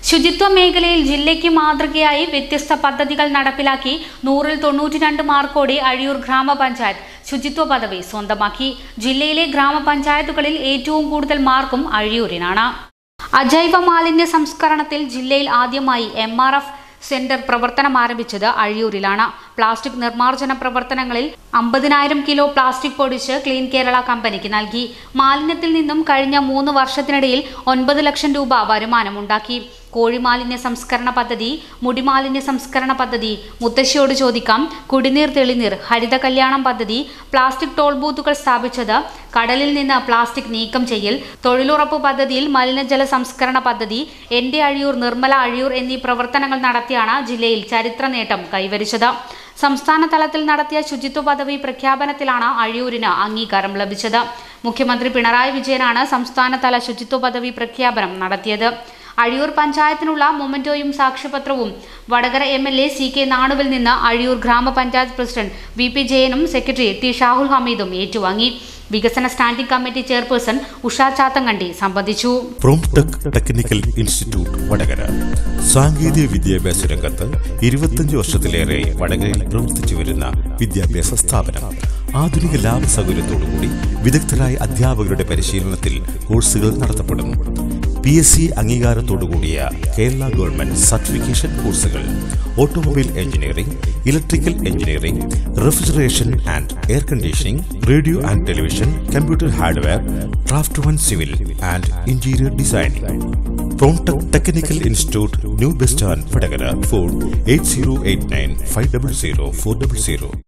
ശുചിത്വ മേഖലയിൽ ജില്ലയ്ക്ക് മാതൃകയായി വ്യത്യസ്ത പദ്ധതികൾ നടപ്പിലാക്കി നൂറിൽ തൊണ്ണൂറ്റിരണ്ട് മാർക്കോടെ അഴിയൂർ ഗ്രാമപഞ്ചായത്ത് ശുചിത്വ പദവി സ്വന്തമാക്കി ജില്ലയിലെ ഗ്രാമപഞ്ചായത്തുകളിൽ ഏറ്റവും കൂടുതൽ മാർക്കും അഴിയൂരിനാണ് അജൈവ മാലിന്യ സംസ്കരണത്തിൽ ജില്ലയിൽ ആദ്യമായി എം ആർ എഫ് സെന്റർ പ്രവർത്തനം ആരംഭിച്ചത് അഴിയൂരിലാണ് പ്ലാസ്റ്റിക് നിർമ്മാർജ്ജന പ്രവർത്തനങ്ങളിൽ അമ്പതിനായിരം കിലോ പ്ലാസ്റ്റിക് പൊടിച്ച് ക്ലീൻ കേരള കമ്പനിക്ക് നൽകി മാലിന്യത്തിൽ നിന്നും കഴിഞ്ഞ മൂന്ന് വർഷത്തിനിടയിൽ ഒൻപത് ലക്ഷം രൂപ വരുമാനമുണ്ടാക്കി കോഴിമാലിന്യ സംസ്കരണ പദ്ധതി മുടിമാലിന്യ സംസ്കരണ പദ്ധതി മുത്തശ്ശിയോട് ചോദിക്കാം കുടിനീർ തെളിനീർ ഹരിത കല്യാണം പദ്ധതി പ്ലാസ്റ്റിക് ടോൾ ബൂത്തുകൾ സ്ഥാപിച്ചത് കടലിൽ നിന്ന് പ്ലാസ്റ്റിക് നീക്കം ചെയ്യൽ തൊഴിലുറപ്പ് പദ്ധതിയിൽ മലിനജല സംസ്കരണ പദ്ധതി എന്റെ അഴിയൂർ നിർമ്മല അഴിയൂർ എന്നീ പ്രവർത്തനങ്ങൾ നടത്തിയാണ് ജില്ലയിൽ ചരിത്ര നേട്ടം കൈവരിച്ചത് സംസ്ഥാന തലത്തിൽ നടത്തിയ ശുചിത്വ പദവി പ്രഖ്യാപനത്തിലാണ് അഴിയൂരിന് അംഗീകാരം ലഭിച്ചത് മുഖ്യമന്ത്രി പിണറായി വിജയനാണ് സംസ്ഥാനതല ശുചിത്വ പദവി പ്രഖ്യാപനം നടത്തിയത് അഴിയൂർ പഞ്ചായത്തിനുള്ള മൊമന്റോയും സാക്ഷ്യപത്രവും Vadakara M L A C K നാണുവിൽ നിന്ന് അഴിയൂർ ഗ്രാമപഞ്ചായത്ത് പ്രസിഡന്റ് വി പി ജയനും സെക്രട്ടറി ടി ഷാഹുൽ ഹമീദും ഏറ്റുവാങ്ങി വികസന standing committee chairperson Usha Chathankandy സംബന്ധിച്ചു പ്രോംടെക് ടെക്നിക്കൽ ഇൻസ്റ്റിറ്റ്യൂട്ട് വടകര സാങ്കേതിക വിദ്യാഭ്യാസ രംഗത്ത് ഇരുപത്തഞ്ച് വർഷത്തിലേറെ വടകരയിൽ പ്രവർത്തിച്ചു വരുന്ന വിദ്യാഭ്യാസ സ്ഥാപനം ആധുനിക ലാഭ സൗകര്യത്തോടുകൂടി വിദഗ്ധരായ അധ്യാപകരുടെ പരിശീലനത്തിൽ കോഴ്സുകൾ നടത്തപ്പെടുന്നു പി എസ് സി അംഗീകാരത്തോടുകൂടിയ കേരള ഗവൺമെന്റ് സർട്ടിഫിക്കേഷൻ കോഴ്സുകൾ automobile engineering electrical engineering refrigeration and air conditioning radio and television computer hardware craft one civil and interior designing Promtech technical institute new bus stand Vadakara phone eight zero eight nine five double zero four double zero